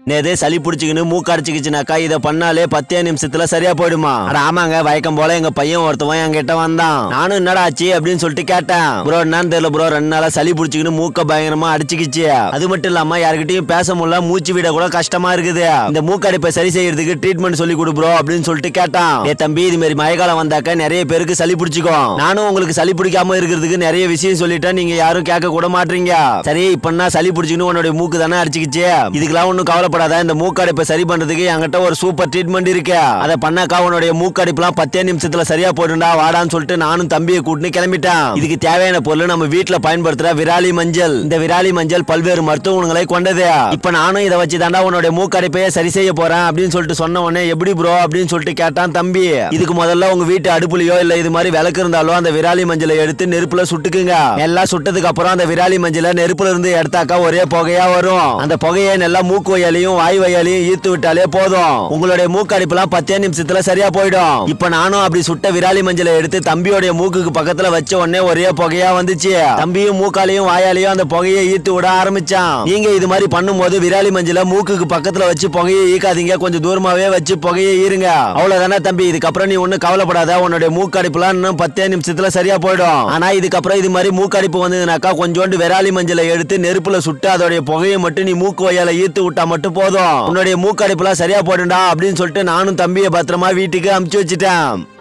நேதே சளி பிடிச்சிக்கின்னு மூக்கு அடைச்சிக்கிச்சுனாக்கா இதை பண்ணாலே பத்தே நிமிஷத்துல சரியா போயிடுமா அட ஆமாங்க வழக்கம் போல எங்க பையன் ஒருத்தவன் என்கிட்ட வந்தான் நானும் என்னடா ஆச்சு அப்படின்னு சொல்லிட்டு கேட்டேன் ப்ரோ என்னன்னு தெரியல ப்ரோ ரெண்டு நாளா சளி பிடிச்சிக்கின்னு மூக்க பயங்கரமா அடிச்சுக்கிச்சு அது மட்டும் இல்லாம யாருக்கிட்டையும் பேச முடியல மூச்சு விட கூட கஷ்டமா இருக்குது இந்த மூக்கடைப்பை சரி செய்யறதுக்கு ட்ரீட்மெண்ட் சொல்லி கொடு ப்ரோ அப்படின்னு சொல்லிட்டு கேட்டான் ஏ தம்பி இது மாதிரி மழைக்காலம் வந்தாக்க நிறைய பேருக்கு சளி பிடிச்சிக்கும் நானும் உங்களுக்கு சளி பிடிக்காம இருக்கிறதுக்கு நிறைய விஷயம் சொல்லிட்டேன் நீங்க யாரும் கேட்க கூட மாட்டீங்க சரி இப்ப சளி பிடிச்சிக்கின்னு உன்னோட மூக்கு தானே அடிச்சுக்கிச்சு இதுக்கெல்லாம் ஒன்றும் கவலைப்படாத இந்த மூக்கடைப்பை சரி பண்றதுக்கு என்கிட்ட ஒரு சூப்பர் ட்ரீட்மெண்ட் இருக்கு அதை பண்ணாக்கா உன்னுடைய மூக்கடைப்புலாம் பத்தே நிமிஷத்துல சரியா போயிடும்டா வாடான்னு சொல்லிட்டு நானும் தம்பியை கூட்டின்னு கிளம்பிட்டேன் இதுக்கு தேவையான பொருள் நம்ம வீட்டுல பயன்படுத்துற விராலி மஞ்சள் இந்த விராலி மஞ்சள் பல்வேறு மருத்துவ குணங்களை கொண்டது இப்ப நானும் இதை வச்சு தாண்டா உன்னோட மூக்கடைப்பையே சரி செய்ய போறேன் அப்படின்னு சொல்லிட்டு சொன்ன உடனே எப்படி ப்ரோ அப்படின்னு சொல்லிட்டு கேட்டான் தம்பி இதுக்கு முதல்ல உங்க வீட்டு அடுப்புலயோ இல்ல இது மாதிரி விளக்கு இருந்தாலோ அந்த விராலி மஞ்சளை எடுத்து நெருப்புல சுட்டுக்குங்க எல்லாம் சுட்டதுக்கு அப்புறம் அந்த விராலி மஞ்சளை நெருப்புல இருந்து எடுத்தாக்கா ஒரே புகையா வரும் அந்த புகையை நல்லா மூக்கு வயாலையும் வாய் வயாலையும் ஈர்த்து விட்டாலே போதும் உங்களுடைய மூக்கு அடிப்புலாம் பத்தே நிமிஷத்துல சரியா போயிடும் இப்ப நானும் அப்படி சுட்ட விராலி மஞ்சளை எடுத்து தம்பியோட மூக்குக்கு பக்கத்துல வச்ச உடனே ஒரே புகையா வந்துச்சு தம்பியும் மூக்காலையும் வாயாலையும் அந்த புகையை ஈர்த்து விட ஆரம்பிச்சான் நீங்க இது மாதிரி பண்ணும்போது விராலி மஞ்சளை மூக்குக்கு பக்கத்துல வச்சு புகையை ஈக்காதீங்க கொஞ்சம் தூரமாவே வச்சு புகையை ஈருங்க அவ்வளவுதானே தம்பி இதுக்கப்புறம் நீ ஒண்ணும் கவலைப்படாத உன்னுடைய மூக்கடிப்புலாம் இன்னும் பத்தே நிமிஷத்துல சரியா போயிடும் ஆனா இதுக்கப்புறம் இது மாதிரி மூக்கடிப்பு வந்ததுனாக்கா கொஞ்சோண்டு விராலி மஞ்சளை எடுத்து நெருப்புல சுட்டு அதோடைய புகையை மட்டும் நீ மூக்கு வயால ஈர்த்து விட்டா மட்டும் போதும் உன்னுடைய மூக்கடிப்புலாம் சரியா போடுண்டா அப்படின்னு சொல்லிட்டு நானும் தம்பியை பத்திரமா வீட்டுக்கு அமுச்சு வச்சுட்டேன்